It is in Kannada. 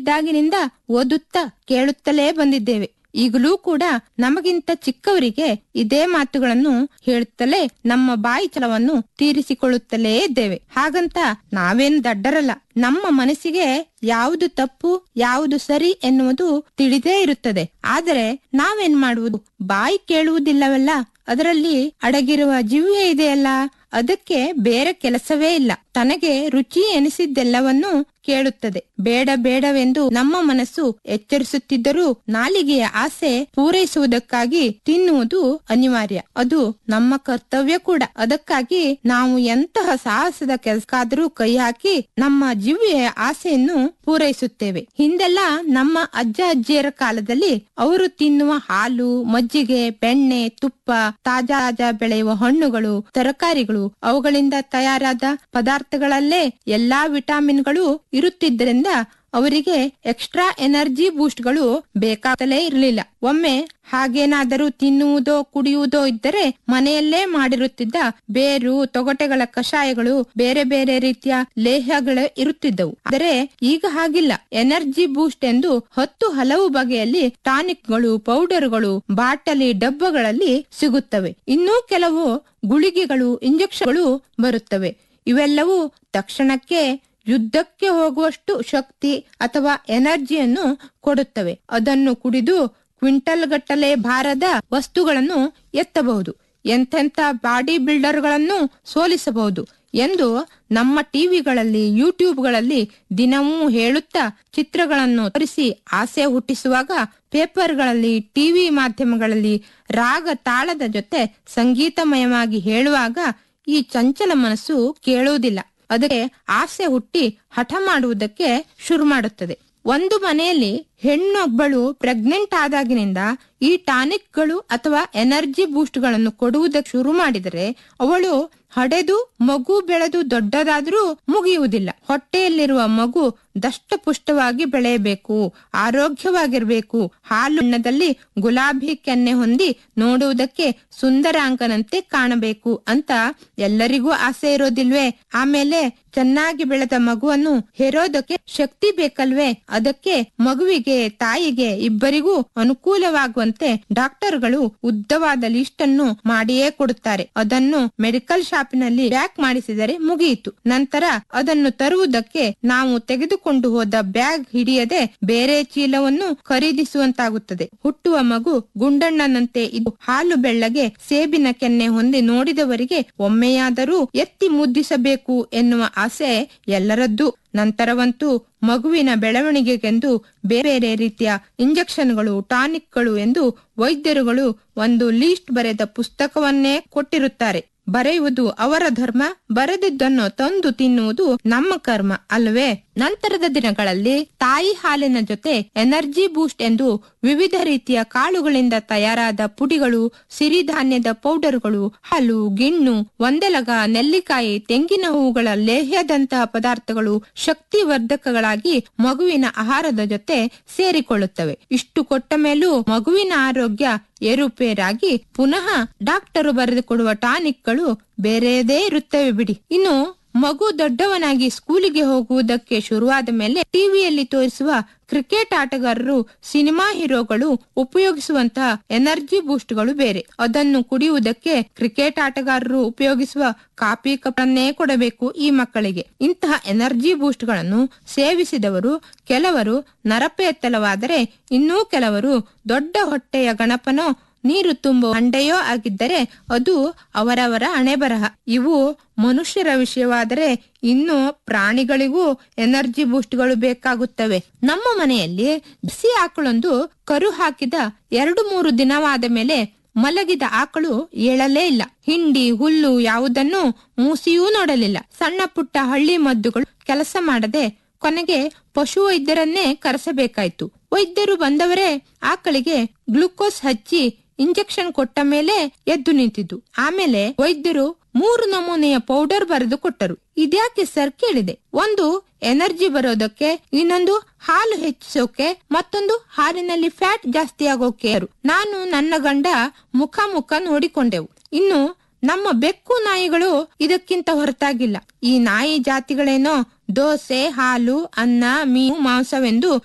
ಸಣ್ಣವರಿದ್ದಾಗಿನಿಂದ ಓದುತ್ತಾ ಕೇಳುತ್ತಲೇ ಬಂದಿದ್ದೇವೆ ಈಗಲೂ ಕೂಡ ನಮಗಿಂತ ಚಿಕ್ಕವರಿಗೆ ಇದೇ ಮಾತುಗಳನ್ನು ಹೇಳುತ್ತಲೇ ನಮ್ಮ ಬಾಯಿ ಚಲವನ್ನು ತೀರಿಸಿಕೊಳ್ಳುತ್ತಲೇ ಇದ್ದೇವೆ ಹಾಗಂತ ನಾವೇನು ದಡ್ಡರಲ್ಲ ನಮ್ಮ ಮನಸ್ಸಿಗೆ ಯಾವುದು ತಪ್ಪು ಯಾವುದು ಸರಿ ಎನ್ನುವುದು ತಿಳಿದೇ ಇರುತ್ತದೆ ಆದರೆ ನಾವೇನ್ ಮಾಡುವುದು ಬಾಯಿ ಕೇಳುವುದಿಲ್ಲವಲ್ಲ ಅದರಲ್ಲಿ ಅಡಗಿರುವ ಜಿವ್ವೆ ಇದೆಯಲ್ಲ ಅದಕ್ಕೆ ಬೇರೆ ಕೆಲಸವೇ ಇಲ್ಲ ತನಗೆ ರುಚಿ ಎನಿಸಿದ್ದೆಲ್ಲವನ್ನೂ ಕೇಳುತ್ತದೆ ಬೇಡ ಬೇಡವೆಂದು ನಮ್ಮ ಮನಸ್ಸು ಎಚ್ಚರಿಸುತ್ತಿದ್ದರೂ ನಾಲಿಗೆಯ ಆಸೆ ಪೂರೈಸುವುದಕ್ಕಾಗಿ ತಿನ್ನುವುದು ಅನಿವಾರ್ಯ ಅದು ನಮ್ಮ ಕರ್ತವ್ಯ ಕೂಡ ಅದಕ್ಕಾಗಿ ನಾವು ಎಂತಹ ಸಾಹಸದ ಕೆಲಸಕ್ಕಾದರೂ ಕೈ ಹಾಕಿ ನಮ್ಮ ಜಿವ್ವೆಯ ಆಸೆಯನ್ನು ಪೂರೈಸುತ್ತೇವೆ ಹಿಂದೆಲ್ಲ ನಮ್ಮ ಅಜ್ಜ ಅಜ್ಜಿಯರ ಕಾಲದಲ್ಲಿ ಅವರು ತಿನ್ನುವ ಹಾಲು ಮಜ್ಜಿಗೆ ಬೆಣ್ಣೆ ತುಪ್ಪ ತಾಜಾ ತಾಜಾ ಬೆಳೆಯುವ ಹಣ್ಣುಗಳು ತರಕಾರಿಗಳು ಅವುಗಳಿಂದ ತಯಾರಾದ ಪದಾರ್ಥಗಳಲ್ಲೇ ಎಲ್ಲಾ ವಿಟಾಮಿನ್ಗಳು ಇರುತ್ತಿದ್ದರಿಂದ ಅವರಿಗೆ ಎಕ್ಸ್ಟ್ರಾ ಎನರ್ಜಿ ಬೂಸ್ಟ್ಗಳು ಬೇಕಾಗಲೇ ಇರಲಿಲ್ಲ ಒಮ್ಮೆ ಹಾಗೇನಾದರೂ ತಿನ್ನುವುದೋ ಕುಡಿಯುವುದೋ ಇದ್ದರೆ ಮನೆಯಲ್ಲೇ ಮಾಡಿರುತ್ತಿದ್ದ ಬೇರು ತೊಗಟೆಗಳ ಕಷಾಯಗಳು ಬೇರೆ ಬೇರೆ ರೀತಿಯ ಲೇಹಗಳು ಇರುತ್ತಿದ್ದವು ಆದರೆ ಈಗ ಹಾಗಿಲ್ಲ ಎನರ್ಜಿ ಬೂಸ್ಟ್ ಎಂದು ಹತ್ತು ಹಲವು ಬಗೆಯಲ್ಲಿ ಟಾನಿಕ್ಗಳು ಪೌಡರ್ಗಳು ಬಾಟಲಿ ಡಬ್ಬಗಳಲ್ಲಿ ಸಿಗುತ್ತವೆ ಇನ್ನೂ ಕೆಲವು ಗುಳಿಗೆಗಳು ಇಂಜೆಕ್ಷನ್ಗಳು ಬರುತ್ತವೆ ಇವೆಲ್ಲವೂ ತಕ್ಷಣಕ್ಕೆ ಯುದ್ಧಕ್ಕೆ ಹೋಗುವಷ್ಟು ಶಕ್ತಿ ಅಥವಾ ಎನರ್ಜಿಯನ್ನು ಕೊಡುತ್ತವೆ ಅದನ್ನು ಕುಡಿದು ಕ್ವಿಂಟಲ್ ಗಟ್ಟಲೆ ಭಾರದ ವಸ್ತುಗಳನ್ನು ಎತ್ತಬಹುದು ಎಂತೆಂಥ ಬಾಡಿ ಬಿಲ್ಡರ್ಗಳನ್ನು ಸೋಲಿಸಬಹುದು ಎಂದು ನಮ್ಮ ಟಿವಿಗಳಲ್ಲಿ ಯೂಟ್ಯೂಬ್ಗಳಲ್ಲಿ ದಿನವೂ ಹೇಳುತ್ತಾ ಚಿತ್ರಗಳನ್ನು ತೋರಿಸಿ ಆಸೆ ಹುಟ್ಟಿಸುವಾಗ ಪೇಪರ್ಗಳಲ್ಲಿ ಟಿವಿ ಮಾಧ್ಯಮಗಳಲ್ಲಿ ರಾಗ ತಾಳದ ಜೊತೆ ಸಂಗೀತಮಯವಾಗಿ ಹೇಳುವಾಗ ಈ ಚಂಚಲ ಮನಸ್ಸು ಕೇಳುವುದಿಲ್ಲ ಅದಕ್ಕೆ ಆಸೆ ಹುಟ್ಟಿ ಹಠ ಮಾಡುವುದಕ್ಕೆ ಶುರು ಮಾಡುತ್ತದೆ ಒಂದು ಮನೆಯಲ್ಲಿ ಹೆಣ್ಣೊಬ್ಬಳು ಪ್ರೆಗ್ನೆಂಟ್ ಆದಾಗಿನಿಂದ ಈ ಟಾನಿಕ್ಗಳು ಅಥವಾ ಎನರ್ಜಿ ಬೂಸ್ಟ್ಗಳನ್ನು ಕೊಡುವುದಕ್ಕೆ ಶುರು ಮಾಡಿದರೆ ಅವಳು ಹಡೆದು ಮಗು ಬೆಳೆದು ದೊಡ್ಡದಾದ್ರೂ ಮುಗಿಯುವುದಿಲ್ಲ ಹೊಟ್ಟೆಯಲ್ಲಿರುವ ಮಗು ದಷ್ಟಪುಷ್ಟವಾಗಿ ಬೆಳೆಯಬೇಕು ಆರೋಗ್ಯವಾಗಿರ್ಬೇಕು ಹಾಲು ಬಣ್ಣದಲ್ಲಿ ಗುಲಾಬಿ ಕೆನ್ನೆ ಹೊಂದಿ ನೋಡುವುದಕ್ಕೆ ಸುಂದರಾಂಗನಂತೆ ಕಾಣಬೇಕು ಅಂತ ಎಲ್ಲರಿಗೂ ಆಸೆ ಇರೋದಿಲ್ವೇ ಆಮೇಲೆ ಚೆನ್ನಾಗಿ ಬೆಳೆದ ಮಗುವನ್ನು ಹೆರೋದಕ್ಕೆ ಶಕ್ತಿ ಬೇಕಲ್ವೇ ಅದಕ್ಕೆ ಮಗುವಿಗೆ ತಾಯಿಗೆ ಇಬ್ಬರಿಗೂ ಅನುಕೂಲವಾಗುವಂತೆ ಡಾಕ್ಟರ್ಗಳು ಉದ್ದವಾದ ಲಿಸ್ಟ್ ಅನ್ನು ಮಾಡಿಯೇ ಕೊಡುತ್ತಾರೆ ಅದನ್ನು ಮೆಡಿಕಲ್ ಶಾಪಿನಲ್ಲಿ ಪ್ಯಾಕ್ ಮಾಡಿಸಿದರೆ ಮುಗಿಯಿತು ನಂತರ ಅದನ್ನು ತರುವುದಕ್ಕೆ ನಾವು ತೆಗೆದುಕೊಂಡು ಹೋದ ಬ್ಯಾಗ್ ಹಿಡಿಯದೆ ಬೇರೆ ಚೀಲವನ್ನು ಖರೀದಿಸುವಂತಾಗುತ್ತದೆ ಹುಟ್ಟುವ ಮಗು ಗುಂಡಣ್ಣನಂತೆ ಇದು ಹಾಲು ಬೆಳ್ಳಗೆ ಸೇಬಿನ ಕೆನ್ನೆ ಹೊಂದಿ ನೋಡಿದವರಿಗೆ ಒಮ್ಮೆಯಾದರೂ ಎತ್ತಿ ಮುದ್ದಿಸಬೇಕು ಎನ್ನುವ ಆಸೆ ಎಲ್ಲರದ್ದು ನಂತರವಂತೂ ಮಗುವಿನ ಬೆಳವಣಿಗೆಗೆಂದು ಬೇರೆ ಬೇರೆ ರೀತಿಯ ಇಂಜೆಕ್ಷನ್ಗಳು ಟಾನಿಕ್ಗಳು ಎಂದು ವೈದ್ಯರುಗಳು ಒಂದು ಲೀಸ್ಟ್ ಬರೆದ ಪುಸ್ತಕವನ್ನೇ ಕೊಟ್ಟಿರುತ್ತಾರೆ ಬರೆಯುವುದು ಅವರ ಧರ್ಮ ಬರೆದಿದ್ದನ್ನು ತಂದು ತಿನ್ನುವುದು ನಮ್ಮ ಕರ್ಮ ಅಲ್ವೇ ನಂತರದ ದಿನಗಳಲ್ಲಿ ತಾಯಿ ಹಾಲಿನ ಜೊತೆ ಎನರ್ಜಿ ಬೂಸ್ಟ್ ಎಂದು ವಿವಿಧ ರೀತಿಯ ಕಾಳುಗಳಿಂದ ತಯಾರಾದ ಪುಡಿಗಳು ಸಿರಿಧಾನ್ಯದ ಪೌಡರ್ಗಳು ಹಾಲು ಗಿಣ್ಣು ಒಂದೆಲಗ ನೆಲ್ಲಿಕಾಯಿ ತೆಂಗಿನ ಹೂಗಳ ಲೇಹ್ಯದಂತಹ ಪದಾರ್ಥಗಳು ಶಕ್ತಿವರ್ಧಕಗಳಾಗಿ ಮಗುವಿನ ಆಹಾರದ ಜೊತೆ ಸೇರಿಕೊಳ್ಳುತ್ತವೆ ಇಷ್ಟು ಕೊಟ್ಟ ಮೇಲೂ ಮಗುವಿನ ಆರೋಗ್ಯ ಏರುಪೇರಾಗಿ ಪುನಃ ಡಾಕ್ಟರು ಬರೆದುಕೊಡುವ ಟಾನಿಕ್ಗಳು ಬೇರೆಯದೇ ಇರುತ್ತವೆ ಬಿಡಿ ಇನ್ನು ಮಗು ದೊಡ್ಡವನಾಗಿ ಸ್ಕೂಲಿಗೆ ಹೋಗುವುದಕ್ಕೆ ಶುರುವಾದ ಮೇಲೆ ಟಿವಿಯಲ್ಲಿ ತೋರಿಸುವ ಕ್ರಿಕೆಟ್ ಆಟಗಾರರು ಸಿನಿಮಾ ಹೀರೋಗಳು ಉಪಯೋಗಿಸುವಂತಹ ಎನರ್ಜಿ ಬೂಸ್ಟ್ಗಳು ಬೇರೆ ಅದನ್ನು ಕುಡಿಯುವುದಕ್ಕೆ ಕ್ರಿಕೆಟ್ ಆಟಗಾರರು ಉಪಯೋಗಿಸುವ ಕಾಫಿ ಕಪ್ಪನ್ನೇ ಕೊಡಬೇಕು ಈ ಮಕ್ಕಳಿಗೆ ಇಂತಹ ಎನರ್ಜಿ ಬೂಸ್ಟ್ಗಳನ್ನು ಸೇವಿಸಿದವರು ಕೆಲವರು ನರಪೇತ್ತಲವಾದರೆ ಇನ್ನೂ ಕೆಲವರು ದೊಡ್ಡ ಹೊಟ್ಟೆಯ ಗಣಪನೋ ನೀರು ತುಂಬುವ ಹಂಡೆಯೋ ಆಗಿದ್ದರೆ ಅದು ಅವರವರ ಹಣೆಬರಹ ಇವು ಮನುಷ್ಯರ ವಿಷಯವಾದರೆ ಇನ್ನು ಪ್ರಾಣಿಗಳಿಗೂ ಎನರ್ಜಿ ಬೂಸ್ಟ್ಗಳು ಬೇಕಾಗುತ್ತವೆ ನಮ್ಮ ಮನೆಯಲ್ಲಿ ಬಿಸಿ ಆಕಳೊಂದು ಕರು ಹಾಕಿದ ಎರಡು ಮೂರು ದಿನವಾದ ಮೇಲೆ ಮಲಗಿದ ಆಕಳು ಏಳಲೇ ಇಲ್ಲ ಹಿಂಡಿ ಹುಲ್ಲು ಯಾವುದನ್ನು ಮೂಸಿಯೂ ನೋಡಲಿಲ್ಲ ಸಣ್ಣ ಪುಟ್ಟ ಹಳ್ಳಿ ಮದ್ದುಗಳು ಕೆಲಸ ಮಾಡದೆ ಕೊನೆಗೆ ಪಶು ವೈದ್ಯರನ್ನೇ ಕರೆಸಬೇಕಾಯ್ತು ವೈದ್ಯರು ಬಂದವರೇ ಆಕಳಿಗೆ ಗ್ಲುಕೋಸ್ ಹಚ್ಚಿ ಇಂಜೆಕ್ಷನ್ ಕೊಟ್ಟ ಮೇಲೆ ಎದ್ದು ನಿಂತಿದ್ದು ಆಮೇಲೆ ವೈದ್ಯರು ಮೂರು ನಮೂನೆಯ ಪೌಡರ್ ಬರೆದು ಕೊಟ್ಟರು ಇದ್ಯಾಕೆ ಸರ್ ಕೇಳಿದೆ ಒಂದು ಎನರ್ಜಿ ಬರೋದಕ್ಕೆ ಇನ್ನೊಂದು ಹಾಲು ಹೆಚ್ಚಿಸೋಕೆ ಮತ್ತೊಂದು ಹಾಲಿನಲ್ಲಿ ಫ್ಯಾಟ್ ಜಾಸ್ತಿ ಆಗೋಕೆ ನಾನು ನನ್ನ ಗಂಡ ಮುಖ ಮುಖ ನೋಡಿಕೊಂಡೆವು ಇನ್ನು ನಮ್ಮ ಬೆಕ್ಕು ನಾಯಿಗಳು ಇದಕ್ಕಿಂತ ಹೊರತಾಗಿಲ್ಲ ಈ ನಾಯಿ ಜಾತಿಗಳೇನೋ ದೋಸೆ ಹಾಲು ಅನ್ನ ಮೀನು ಮಾಂಸವೆಂದು